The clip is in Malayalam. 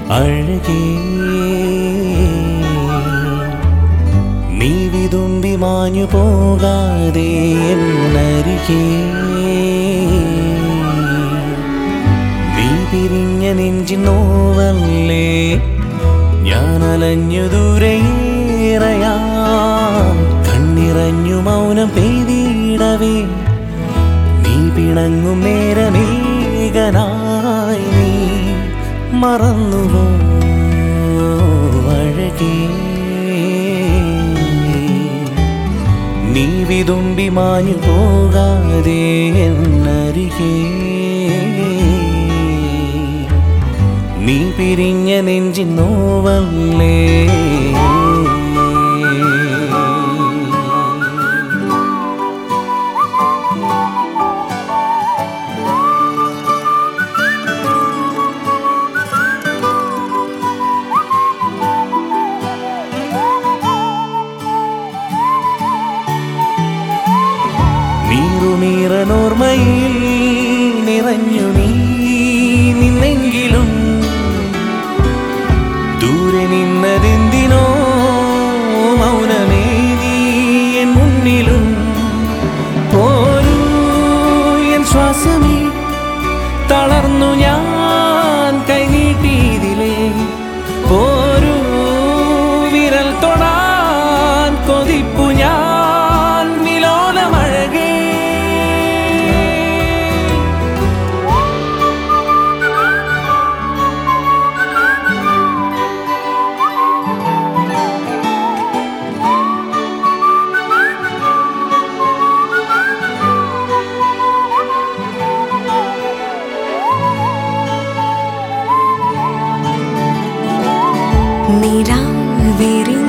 അഴകേ നീ വിതുമ്പി മാഞ്ഞു പോകാതെ എന്നരികേ നീ പിരിഞ്ഞ നെഞ്ചിൻ നോവല്ലേ ഞാൻ അലഞ്ഞു ദൂരേറയാ കണ്ണിറഞ്ഞു മൗനം പെയ്തിടവേ നീ പിണങ്ങും നേരമേകനായി നീ മറന്നുവോ അഴകേ നീ വിതുമ്പി മാഞ്ഞു പോകാതെ എന്നരികേ നീ പിരിഞ്ഞ നെഞ്ചിൻ നോവല്ലേ നീറുനീറനോർമ്മയിൽ നിറഞ്ഞു നീ നിന്നെങ്കിലും ദൂരെ നിന്നതെന്തിനോ മൗനമേ നീ എൻ മുന്നിലും പോരൂ എൻ ശ്വാസമേ തളർന്നു ഞാൻ കൈനീട്ടിയതിലേ പോരൂ വിരൽ തൊടാൻ കൊതിപ്പു ഞാൻ വിലോലമഴകേ നിരാവിരിഞ്ഞ